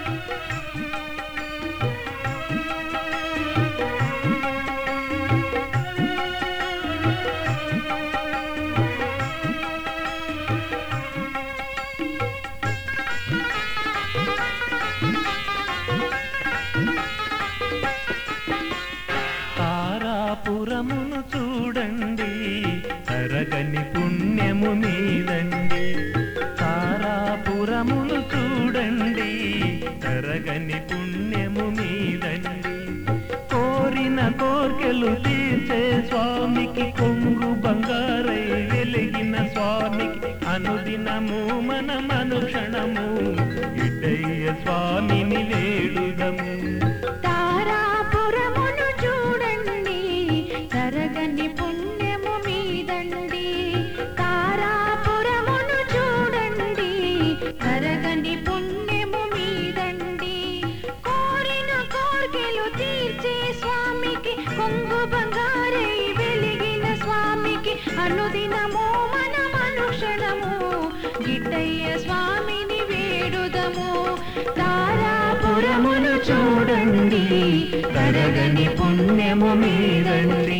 తారాపురమును చూడండి తరగని పుణ్యము మీదండి తారాపురమును చూడండి తరగని పుణ్యము మీదండి కోరిన కోర్కెలు తీర్చే స్వామికి కొంగు బంగారై వెలిగిన స్వామికి అనుదినము మన మనుక్షణము ఇటయ్య స్వామిని వేడుదము తారాపురమును చూడండి తరగని పుణ్యము మీదండి తారాపురమును చూడండి తరగని పుణ్యము మీదండి కోరిన కోర్కెలు తీర్చే స్వామికి కొంగు బంగారై వెలిగిన స్వామికి అనుదినము మన మనుక్షణము గిట్టయ్య స్వామిని వేడుదము తారాపురమును చూడండి తరగని పుణ్యము మీదండి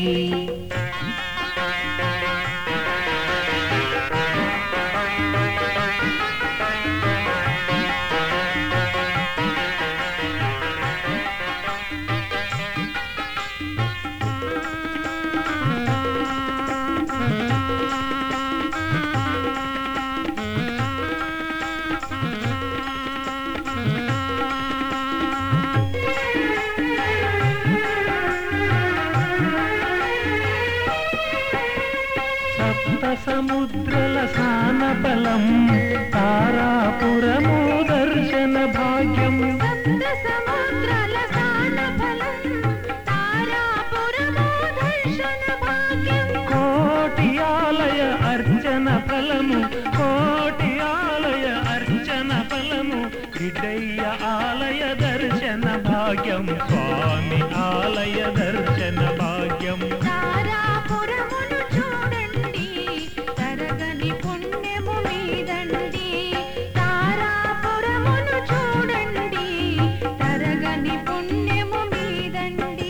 సప్త సముద్రల స్నాన బలం తారాపురము దర్శన భాగ్యం సప్త సముద్రాల స్నాన ఫలం తారాపురము దర్శన భాగ్యం కోటి ఆలయ అర్చన ఫలము కోటి ఆలయ అర్చన ఫలము ఇటయ్య ఆలయ దర్శన భాగ్యం స్వామి ఆలయ దర్శన భాగ్యం తారాపురమును చూడండి తరగని పుణ్యము మీదండి తారాపురమును చూడండి తరగని పుణ్యము మీదండి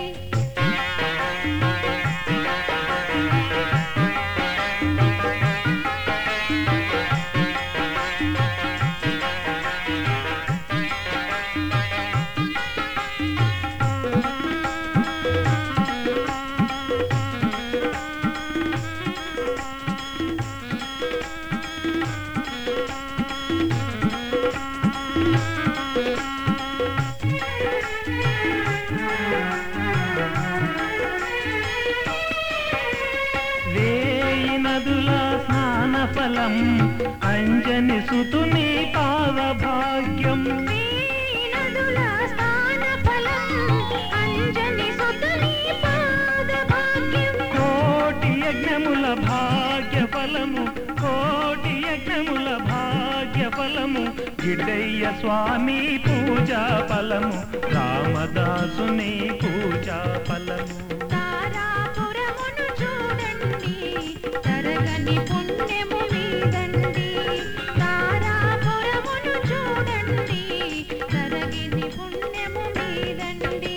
వేయి నదుల స్నాన ఫలం అంజని సుతుని పాద భాగ్యం నదుల స్నాన ఫలం అంజని సుతుని పాద భాగ్యం కోటి యజ్ఞముల భాగ్య ఫలము కోటి యజ్ఞముల భాగ్య ఫలము గిడ్డయ్య స్వామి పూజా ఫలము రామదాసుని పూజా ఫలము తారాపురమును చూడండి తరగని పుణ్యము మీదండి తారాపురమును చూడండి తరగని పుణ్యము మీదండి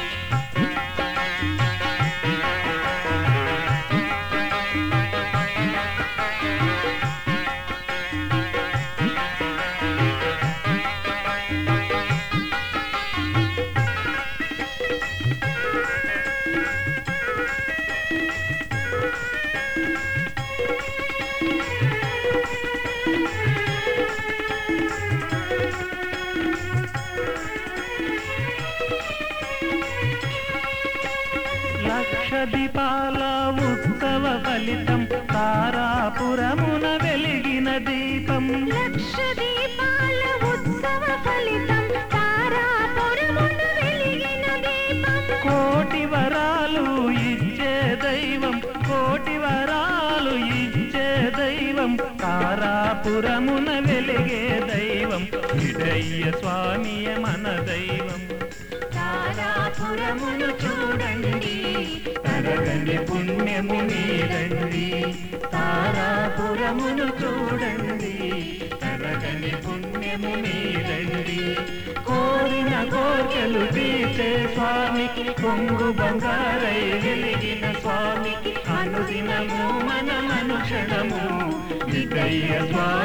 లక్ష దీపాల ఉత్సవ ఫలితం తారాపురమున వెలిగిన దీపం లక్ష దీపాల ఉత్సవ ఫలితం తారాపురమున వెలిగిన దీపం కోటి వరాలు ఇచ్చే దైవం కోటి వరాలు ఇచ్చే దైవం తారాపురమున వెలిగే దైవం ఇడయ్య స్వామియ మన దైవం తారాపురమును చూడండి తరగని పుణ్యము మీదండి తారాపురమును చూడండి తరగని పుణ్యము మీదండి కోర్కెలు తీర్చే స్వామికి కొంగు బంగారై వెలిగిన స్వామికి అనుదినము మన అనుక్షణము నికయ్య స్వామి